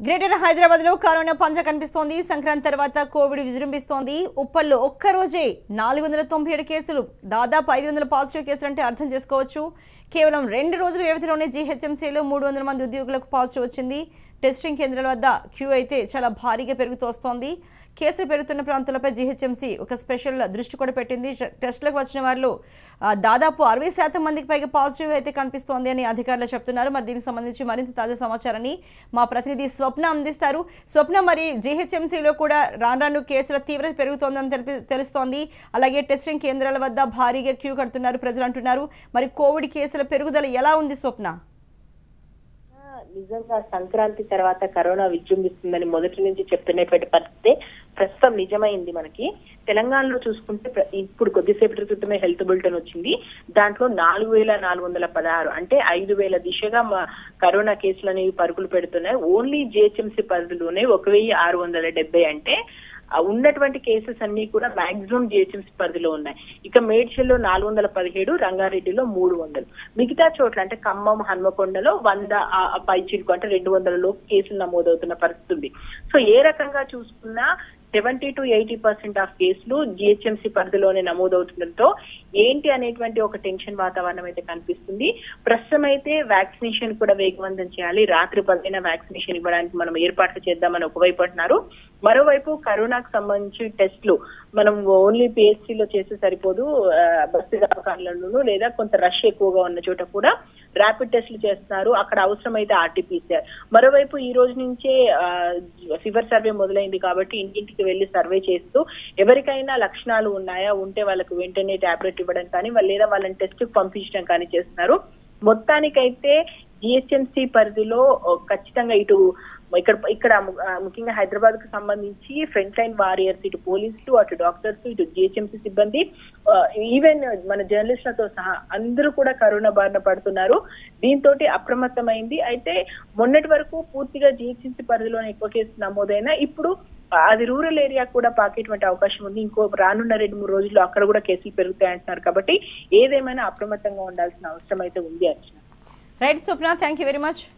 greater Hyderabad లో corona పంజ కనిపిస్తోంది సంక్రాంతి తర్వాత కోవిడ్ విజృంభిస్తోంది ఉప్పల్లో ఒక్కరోజే నాలుగు వందల తొంభై ఏడు కేసులు దాదాపు ఐదు వందల పాజిటివ్ కేసులు అంటే అర్థం చేసుకోవచ్చు కేవలం రెండు రోజుల వ్యవధిలోనే జీహెచ్ఎంసీలో మూడు వందల మంది ఉద్యోగులకు పాజిటివ్ వచ్చింది టెస్టింగ్ కేంద్రాల వద్ద క్యూ అయితే చాలా భారీగా పెరుగుతూ వస్తోంది కేసులు పెరుగుతున్న ప్రాంతాలపై జీహెచ్ఎంసీ ఒక స్పెషల్ దృష్టి కూడా పెట్టింది జ- టెస్టులకు వచ్చిన వారిలో ఆ, దాదాపు అరవై శాతం మందికి పైగా పాజిటివ్ అయితే కనిపిస్తోంది అని అధికారులు చెప్తున్నారు మరి దీనికి సంబంధించి మరింత తాజా సమాచారాన్ని మా ప్రతినిధి స్వప్న అందిస్తారు స్వప్న మరి జీహెచ్ఎంసీలో కూడా రాను రాను కేసుల తీవ్రత పెరుగుతోందని తెలిపి తెలుస్తోంది అలాగే టెస్టింగ్ కేంద్రాల వద్ద భారీగా క్యూ కడుతున్నారు ప్రజలు అంటున్నారు మరి కోవిడ్ కేసుల పెరుగుదల ఎలా ఉంది స్వప్న నిజంగా సంక్రాంతి తర్వాత కరోనా విజృంభిస్తుందని మొదటి నుంచి చెప్తున్నటువంటి పరిస్థితి ప్రస్తుతం నిజమైంది మనకి తెలంగాణలో చూసుకుంటే ప్ర- ఇప్పుడు కొద్దిసేపటి క్రితమే హెల్త్ బులెటిన్ వచ్చింది దాంట్లో నాలుగు వేల నాలుగు వందల పదహారు అంటే ఐదు వేల దిశగా మా కరోనా కేసులు అనేవి పరుగులు పెడుతున్నాయి ఓన్లీ జిహెచ్ఎంసీ పరిధిలోనే ఒక వెయ్యి ఆరు వందల డెబ్బై అంటే ఆ ఉన్నటువంటి కేసెస్ అన్ని కూడా మాక్సిమం జిహెచ్ఎంసీ పరిధిలో ఉన్నాయి ఇక మేడ్చల్లో నాలుగు వందల పదిహేడు రంగారెడ్డిలో మూడు వందలు మిగతా చోట్ల అంటే ఖమ్మం హన్మకొండలో వంద ఆ, ఆ పై చిరుకు అంటే రెండు వందల లోపు కేసులు నమోదవుతున్న పరిస్థితి ఉంది సో ఏ రకంగా చూసుకున్నా seventy to eighty percent of కేసులు జిహెచ్ఎంసీ పరిధిలోనే నమోదవుతుండటంతో ఏంటి అనేటువంటి ఒక టెన్షన్ వాతావరణం అయితే కనిపిస్తుంది ప్రస్తుతం అయితే వ్యాక్సినేషన్ కూడా వేగవంతం చేయాలి రాత్రి పదైన వ్యాక్సినేషన్ ఇవ్వడానికి మనం ఏర్పాట్లు చేద్దామని ఒకవైపు అంటున్నారు మరోవైపు కరోనాకు సంబంధించి టెస్టులు మనం ఓన్లీ పిహెచ్సి లో చేస్తే సరిపోదు ఆ, బస్సు దవాఖానలను లేదా కొంత రష్ ఎక్కువగా ఉన్న చోట కూడా ర్యాపిడ్ టెస్టులు చేస్తున్నారు అక్కడ అవసరమైతే ఆర్టీపీసీఆర్ మరోవైపు ఈ రోజు నుంచే ఫీవర్ సర్వే మొదలైంది కాబట్టి ఇంటింటికి వెళ్లి సర్వే చేస్తూ ఎవరికైనా లక్షణాలు ఉన్నాయా ఉంటే వాళ్ళకు వెంటనే టాబ్లెట్ ఇవ్వడం కానీ వాళ్ళ- లేదా వాళ్ళని టెస్ట్ పంపించడం కానీ చేస్తున్నారు మొత్తానికైతే జిహెచ్ఎంసీ పరిధిలో ఓ, ఖచ్చితంగా ఇటు ఇక్కడ ఇక్కడ ము- ఆ, ముఖ్యంగా హైదరాబాద్ కు సంబంధించి ఫ్రంట్ లైన్ వారియర్స్ ఇటు పోలీసులు అటు డాక్టర్స్ ఇటు జిహెచ్ఎంసీ సిబ్బంది ఆ, ఈవెన్ మన జర్నలిస్టులతో సహా అందరూ కూడా కరోనా బారిన పడుతున్నారు దీంతో అప్రమత్తమైంది అయితే మొన్నటి వరకు పూర్తిగా జిహెచ్ఎంసీ పరిధిలోనే ఎక్కువ కేసులు నమోదైనా ఇప్పుడు అది రూరల్ ఏరియా కూడా పాకేటువంటి అవకాశం ఉంది ఇంకో రానున్న రెండు మూడు రోజుల్లో అక్కడ కూడా కేసులు పెరుగుతాయంటున్నారు కాబట్టి ఏదేమైనా అప్రమత్తంగా ఉండాల్సిన అవసరం అయితే ఉంది Archana right Swapna thank you very much